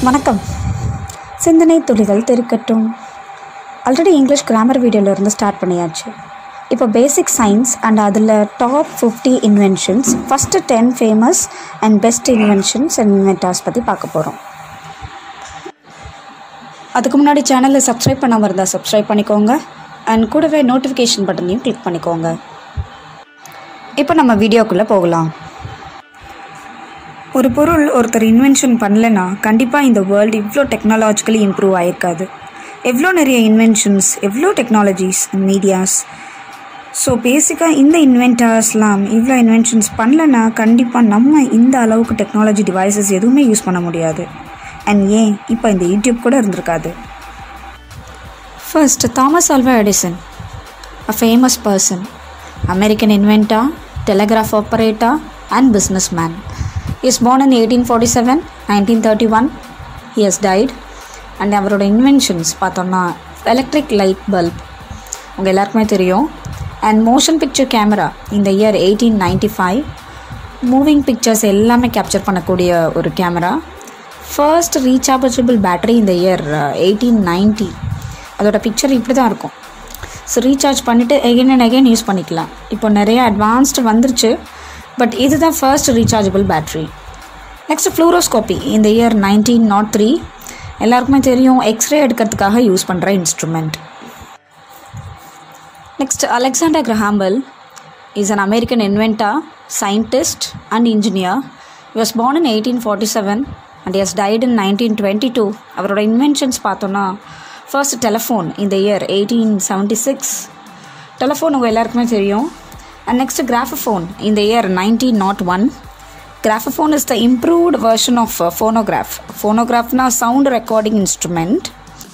வணக்கம் சிந்தனை துளிகள் தெருக்கட்டும் ஆல்ரெடி இங்கிலீஷ் கிராமர் வீடியோலேருந்து ஸ்டார்ட் பண்ணியாச்சு இப்போ பேசிக் சயின்ஸ் அண்ட் அதில் top fifty inventions first ten famous and best inventions and inventors பற்றி பார்க்க போகிறோம் அதுக்கு முன்னாடி சேனலை சப்ஸ்கிரைப் பண்ணாமல் இருந்தால் சப்ஸ்கிரைப் பண்ணிக்கோங்க அண்ட் கூடவே நோட்டிஃபிகேஷன் பட்டனையும் கிளிக் பண்ணிக்கோங்க இப்போ நம்ம வீடியோக்குள்ளே போகலாம் ஒரு பொருள் ஒருத்தர் இன்வென்ஷன் பண்ணலனா கண்டிப்பாக இந்த வேர்ல்டு இவ்வளோ டெக்னாலஜிக்கலி இம்ப்ரூவ் ஆகிருக்காது எவ்வளோ நிறைய இன்வென்ஷன்ஸ் எவ்வளோ டெக்னாலஜிஸ் மீடியாஸ் ஸோ பேசிக்காக இந்த இன்வென்டர்ஸ்லாம் இவ்வளோ இன்வென்ஷன்ஸ் பண்ணலனா கண்டிப்பாக நம்ம இந்த அளவுக்கு டெக்னாலஜி டிவைசஸ் எதுவுமே யூஸ் பண்ண முடியாது அண்ட் ஏன் இப்போ இந்த யூடியூப் கூட இருந்திருக்காது first Thomas Alva Edison a famous person American inventor telegraph operator and business man is born in eighteen forty seven nineteen thirty one he has died and அவரோட inventions பார்த்தோம்னா electric light bulb உங்கள் எல்லாருக்குமே தெரியும் and motion picture camera இந்த year eighteen ninety five moving pictures எல்லாமே capture பண்ணக்கூடிய ஒரு camera first rechargeable battery இந்த இயர் எயிட்டீன் நைன்ட்டி அதோட பிக்சர் இப்படி தான் இருக்கும் ஸோ ரீசார்ஜ் பண்ணிவிட்டு எகைன் அண்ட் எகைன் யூஸ் பண்ணிக்கலாம் இப்போ நிறைய அட்வான்ஸ்டு வந்துருச்சு பட் இதுதான் first rechargeable battery next fluoroscopy இந்த இயர் நைன்டீன் நாட் த்ரீ எல்லாருக்குமே தெரியும் எக்ஸ்ரே எடுக்கிறதுக்காக யூஸ் பண்ணுற instrument next Alexander Graham Bell is an American inventor scientist and engineer was born in eighteen forty seven and is died in nineteen twenty two அவரோட inventions பார்த்தோன்னா first telephone இந்த year eighteen seventy six telephone உங்கள் எல்லாருக்குமே தெரியும் and next graphophone இந்த year nineteen nought one graphophone is the improved version of phonograph ஃபோனோகிராஃப்னா sound recording instrument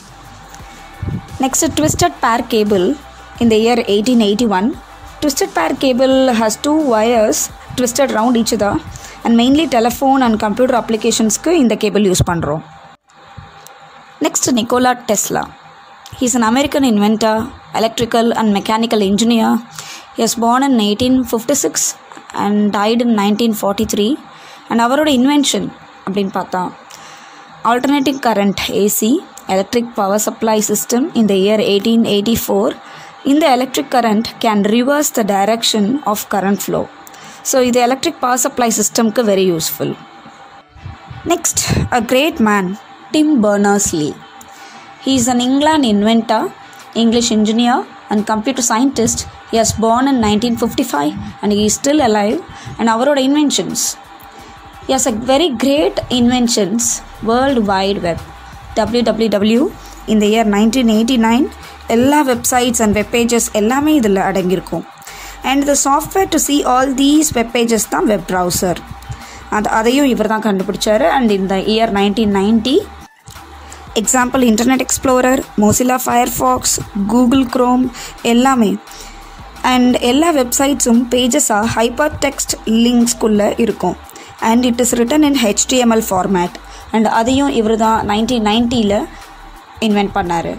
next twisted pair cable இந்த year eighteen eighty one twisted pair cable has two wires twisted round each தான் and mainly telephone and computer அப்ளிகேஷன்ஸ்க்கு இந்த cable use பண்ணுறோம் next Nikola Tesla he's an American inventor electrical and mechanical engineer is born in eighteen fifty six and died in nineteen forty three and அவரோட invention அப்படின்னு பார்த்தா alternative current AC electric power supply system இந்த year eighteen eighty four இந்த electric current can reverse the direction of current flow so இது electric power supply சிஸ்டம்க்கு very useful next a great man Tim Berners Lee He is an England inventor, English engineer, and computer scientist. He was born in 1955 and he is still alive. And அவரோட inventions. He has a very great inventions, World Wide Web, www in the year 1989. எல்லா websites and web pages எல்லாமே இதில் அடங்கியிருக்கும் and the software to see all these web pages தான் web browser அது அதையும் இவர் தான் கண்டுபிடிச்சாரு அண்ட் இந்த year nineteen ninety example Internet Explorer Mozilla Firefox Google Chrome எல்லாமே அண்ட் எல்லா வெப்சைட்ஸும் பேஜஸாக ஹைப்பர் டெக்ஸ்ட் லிங்க்ஸ்குள்ளே இருக்கும் and it is written in HTML format and அதையும் இவர் தான் நைன்டீன் நைன்ட்டியில் இன்வென்ட் பண்ணார்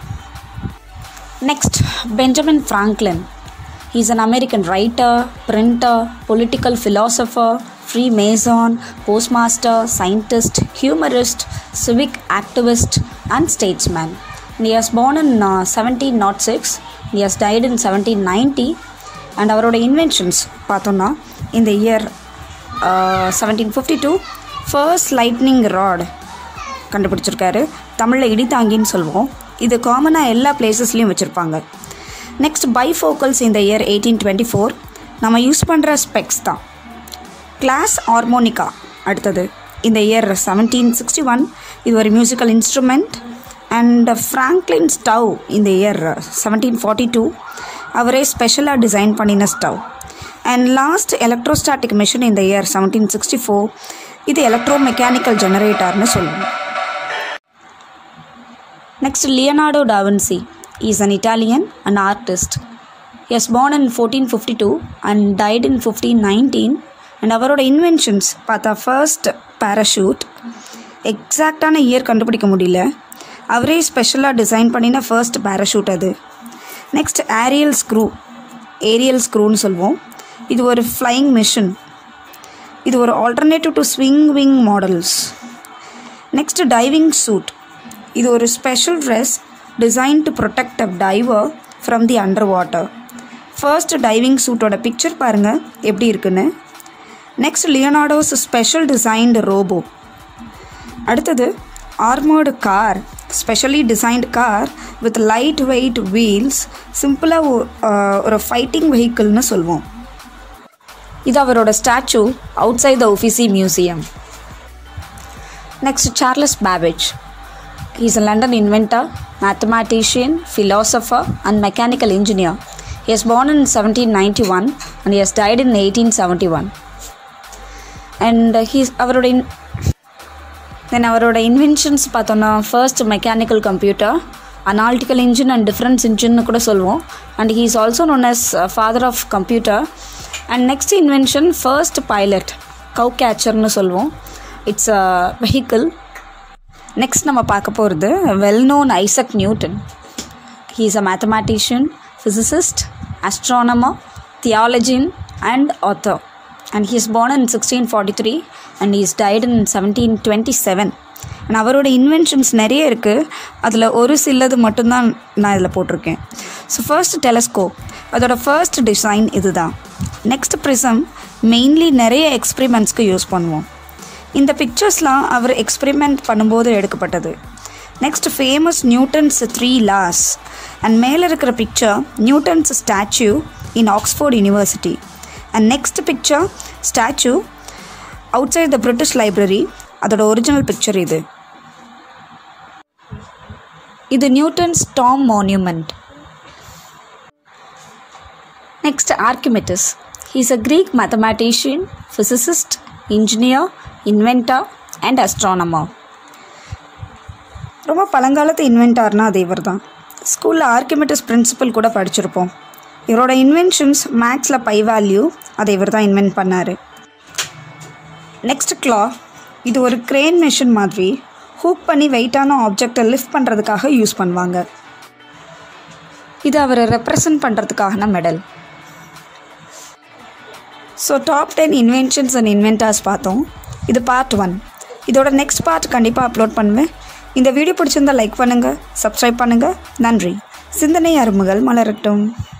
next Benjamin Franklin He's an American writer, printer, political philosopher, Freemason, postmaster, scientist, humorist, civic activist, and statesman. And he was born in uh, 1706. He has died in 1790. And அவரோட inventions பார்த்தோன்னா இந்த year seventeen fifty two first lightning rod கண்டுபிடிச்சிருக்காரு தமிழில் இடித்தாங்கின்னு சொல்லுவோம் இது காமனாக எல்லா பிளேசஸ்லேயும் வச்சுருப்பாங்க நெக்ஸ்ட் பைஃபோக்கல்ஸ் இந்த இயர் எயிட்டீன் டுவெண்ட்டி ஃபோர் நம்ம யூஸ் பண்ணுற ஸ்பெக்ஸ் தான் கிளாஸ் ஹார்மோனிகா அடுத்தது இந்த இயர் செவன்டீன் சிக்ஸ்டி ஒன் இது ஒரு musical instrument and Franklin stove இந்த இயர் செவன்டீன் ஃபார்ட்டி டூ அவரே ஸ்பெஷலாக டிசைன் பண்ணின stove and last electrostatic machine இந்த இயர் செவன்டீன் சிக்ஸ்டி ஃபோர் இது எலக்ட்ரோ மெக்கானிக்கல் ஜெனரேட்டர்னு சொல்லுவோம் next Leonardo da Vinci is an Italian, an artist. He was born in 1452 and died in 1519 and அவரோட inventions பார்த்தா first parachute எக்ஸாக்டான year கண்டுபிடிக்க முடியல அவரே ஸ்பெஷலாக டிசைன் பண்ணின ஃபர்ஸ்ட் பேராஷூட் அது நெக்ஸ்ட் ஏரியல் ஸ்க்ரூ ஏரியல் ஸ்க்ரூன்னு சொல்லுவோம் இது ஒரு ஃப்ளைங் மிஷின் இது ஒரு alternative to swing wing models next diving suit இது ஒரு special dress design to protect a diver from the under water first diving சூட்டோட பிக்சர் பாருங்கள் எப்படி இருக்குன்னு next Leonardo's special designed robot அடுத்தது armoured car specially designed car with light weight wheels சிம்பிளாக ஒரு fighting வெஹிக்கிள்னு சொல்லுவோம் இது அவரோட statue outside the Uffizi museum next Charles Babbage He is a London inventor, mathematician, philosopher, and mechanical engineer. He was born in 1791 and he has died in 1871. And he's அவரோட in தென் அவரோட inventions பார்த்தோன்னா first mechanical computer analytical engine and difference இன்ஜின்னு கூட சொல்லுவோம் and he is also known as father of computer and next invention first pilot cow கேச்சர்னு சொல்லுவோம் it's a vehicle next நம்ம பார்க்க போகிறது well known Isaac Newton he is a mathematician physicist astronomer theologian and author and he is born in sixteen forty three and he is died in seventeen twenty seven and அவரோட inventions நிறைய இருக்குது அதில் ஒரு சிலது மட்டும்தான் நான் இதில் போட்டிருக்கேன் ஸோ ஃபர்ஸ்ட் டெலஸ்கோப் அதோட ஃபர்ஸ்ட் டிசைன் இதுதான் நெக்ஸ்ட் ப்ரிசம் மெயின்லி நிறைய எக்ஸ்பிரிமெண்ட்ஸ்க்கு யூஸ் பண்ணுவோம் இந்த பிக்சர்ஸ்லாம் அவர் எக்ஸ்பெரிமெண்ட் பண்ணும்போது எடுக்கப்பட்டது next famous Newton's three laws and மேலே இருக்கிற picture Newton's statue in Oxford University and next picture statue outside the British library அதோட ஒரிஜினல் பிக்சர் இது இது Newton's tomb monument next Archimedes he's a Greek mathematician physicist engineer inventor and astronomer ரொம்ப பழங்காலத்து இன்வென்டார்னா அது இவர் தான் ஸ்கூலில் Archimedes principal கூட படிச்சிருப்போம் இவரோட இன்வென்ஷன்ஸ் மேக்ஸில் பை வேல்யூ அதை இவர் தான் இன்வென்ட் பண்ணார் நெக்ஸ்ட் கிளா இது ஒரு க்ரேன் மிஷின் மாதிரி ஹூக் பண்ணி வெயிட்டான ஆப்ஜெக்டை லிஃப்ட் பண்ணுறதுக்காக யூஸ் பண்ணுவாங்க இது அவரை ரெப்ரசன்ட் பண்ணுறதுக்கான medal so top ten inventions and inventors பார்த்தோம் இது பார்ட் ஒன் இதோட நெக்ஸ்ட் பார்ட் கண்டிப்பாக அப்லோட் பண்ணுவேன் இந்த வீடியோ பிடிச்சிருந்தால் லைக் பண்ணுங்கள் சப்ஸ்கிரைப் பண்ணுங்கள் நன்றி சிந்தனை அருமுகள் மலரட்டும்